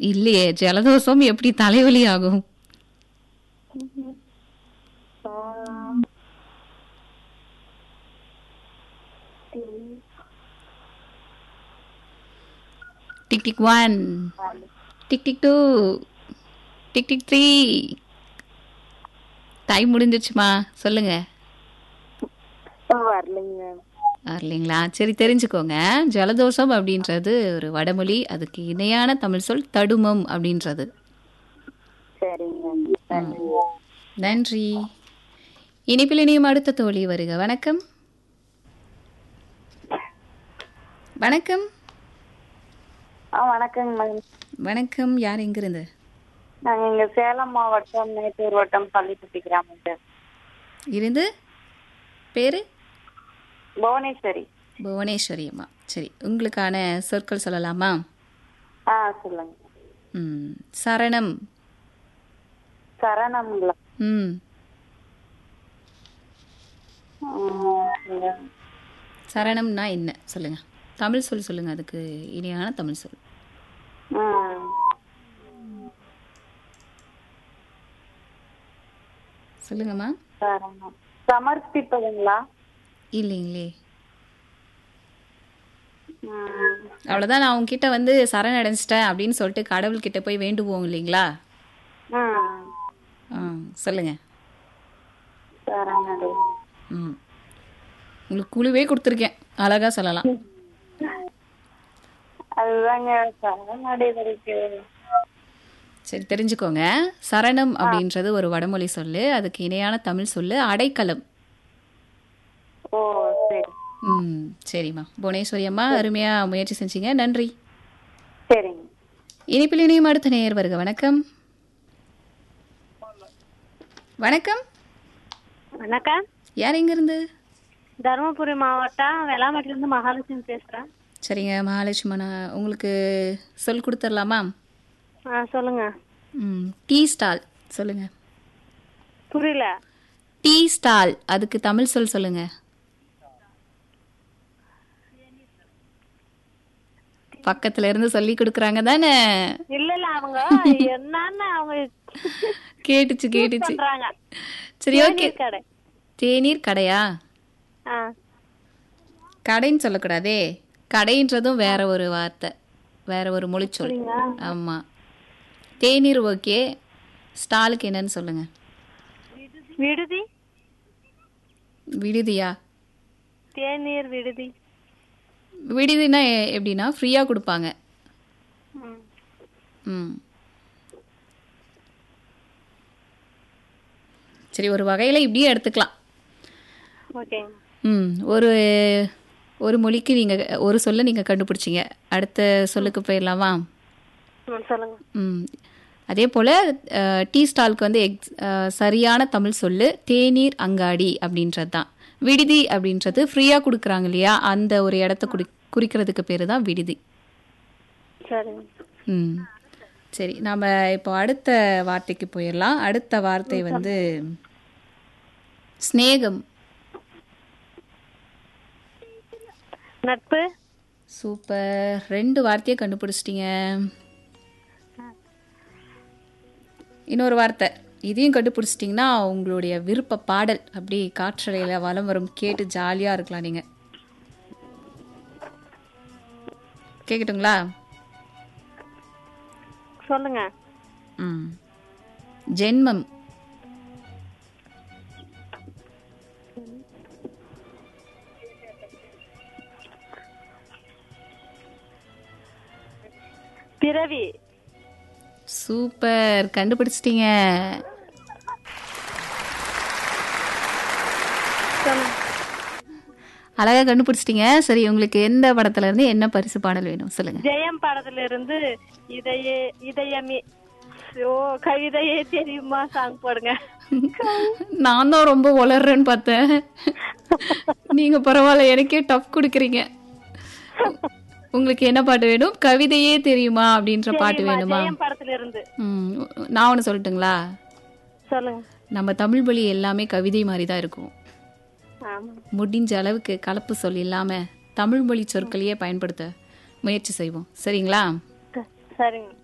இல்லையே ஜலதோஷம் எப்படி தலைவலி ஆகும் tick tick one tick tick two tick tick three time முடிஞ்சிருச்சுமா சொல்லுங்க வரலைங்க இல்லைங்களா சரி தெரிஞ்சுக்கோங்க ஜலதோஷம் அப்படின்றது ஒரு வடமொழி அதுக்கு இணையான தமிழ் சொல் தடுமம் அப்படின்றது சரிங்க நன்றி இனிப்பில் இனியும் அடுத்த தோழி வருக வணக்கம் வணக்கம் ஆ வணக்கங்க மேடம் வணக்கம் யார் எங்கிருந்து நாங்க இங்க சேலம் மாவட்டம் மேட்டூர் வட்டம் பள்ளிப்பட்டி கிராமம் சார் இருந்து பேரு புவனேஸ்வரி புவனேஸ்வரி அம்மா சரி உங்களுக்கான சொற்கள் சொல்லலாமா ஆ சொல்லுங்க ம் சரணம் சரணம்ங்களா ம் ம், சரணம்னா என்ன சொல்லுங்க தமிழ் சொல் சொல்லுங்க அதுக்கு இணையான தமிழ் சொல் ம். சொல்லுங்கம்மா சரணம் சமர்ப்பிப்பதுங்களா இல்லைங்களே ம். அவ்வளோதான் நான் உங்ககிட்ட வந்து சரணடைஞ்சிட்டேன் அப்படின்னு சொல்லிட்டு கடவுள்கிட்ட போய் வேண்டுவோம் இல்லைங்களா ம். ஆ சொல்லுங்க சரணடை ம் உங்களுக்கு குழுவே கொடுத்துருக்கேன் அழகா சொல்லலாம் அதுதாங்க சரணடைவதற்கு சரி தெரிஞ்சுக்கோங்க சரணம் அப்படின்றது ஒரு வடமொழி சொல்லு அதுக்கு இணையான தமிழ் சொல்லு அடைக்கலம் ஓ சரி ம் சரிம்மா புவனேஸ்வரி அம்மா அருமையா முயற்சி செஞ்சீங்க நன்றி சரிங்க இனிப்பில் இனியும் அடுத்த நேயர் வருக வணக்கம் வணக்கம் வணக்கம் யார் எங்கிருந்து தருமபுரி மாவட்டம் வெளாமட்டிலிருந்து மகாலட்சுமி பேசுறேன் சரிங்க மகாலட்சுமி நான் உங்களுக்கு சொல் கொடுத்துடலாமா ஆ சொல்லுங்க ம் டீ ஸ்டால் சொல்லுங்க புரியல டீ ஸ்டால் அதுக்கு தமிழ் சொல் சொல்லுங்க பக்கத்துல இருந்து சொல்லி கொடுக்குறாங்க தானே இல்ல இல்ல அவங்க என்னன்னு அவங்க கேட்டுச்சு கேட்டுச்சு பண்றாங்க சரி ஓகே தேநீர் கடை தேநீர் கடையா ஆ கடைன்னு சொல்லக்கூடாதே கடைன்றதும் வேற ஒரு வார்த்தை வேற ஒரு மொழிச்சொல் ஆமா தேநீர் ஓகே ஸ்டாலுக்கு என்னன்னு சொல்லுங்க விடுதி விடுதியா தேநீர் விடுதி விடுதினா எ- எப்படின்னா ஃப்ரீயாக கொடுப்பாங்க ம். ம் சரி ஒரு வகையில் இப்படியே எடுத்துக்கலாம் ஓகேங்க ம் ஒரு ஒரு மொழிக்கு நீங்கள் ஒரு சொல்ல நீங்கள் கண்டுபிடிச்சிங்க அடுத்த சொல்லுக்கு போயிடலாமா ம், சொல்லுங்க ம் அதே போல் டீ ஸ்டாலுக்கு வந்து எக்ஸ் அஹ், சரியான தமிழ் சொல்லு தேநீர் அங்காடி அப்படின்றது தான் விடுதி அப்படின்றது ஃப்ரீயாக கொடுக்குறாங்க இல்லையா அந்த ஒரு இடத்த குடி குறிக்கிறதுக்கு பேர் தான் விடுதி சரிங்க ம் சரி நாம் இப்போ அடுத்த வார்த்தைக்கு போயிடலாம் அடுத்த வார்த்தை வந்து ஸ்நேகம் நட்பு சூப்பர் ரெண்டு வார்த்தையை கண்டுபிடிச்சிட்டீங்க இன்னொரு வார்த்தை இதையும் கண்டுபிடிச்சிட்டிங்கன்னா உங்களுடைய விருப்ப பாடல் அப்படி காற்றலையில் வலம் வரும் கேட்டு ஜாலியாக இருக்கலாம் நீங்கள் கேட்கட்டுங்களா சொல்லுங்க ம் ஜென்மம் பிறவி சூப்பர் கண்டுபிடிச்சிட்டீங்க சொல்லுங்க அழகா கண்டுபிடிச்சிட்டீங்க சரி உங்களுக்கு எந்த படத்துல இருந்து என்ன பரிசு பாடல் வேணும் சொல்லுங்க ஜெயம் படத்துல இருந்து இதயே இதயமே ஓ கவிதையே தெரியுமா சாங் போடுங்க நான் தான் ரொம்ப வளர்றேன்னு பார்த்தேன் நீங்க பரவாயில்ல எனக்கே டஃப் கொடுக்குறீங்க உங்களுக்கு என்ன பாட்டு வேணும் கவிதையே தெரியுமா அப்படின்ற பாட்டு வேணுமா ஜெயம் படத்துல இருந்து ம், நான் ஒன்று சொல்லட்டுங்களா சொல்லுங்க நம்ம தமிழ் மொழி எல்லாமே கவிதை மாதிரி தான் இருக்கும் ஆமா முடிஞ்ச அளவுக்கு கலப்பு சொல் இல்லாம தமிழ் மொழி சொற்களையே பயன்படுத்த முயற்சி செய்வோம் சரிங்களா சரிங்க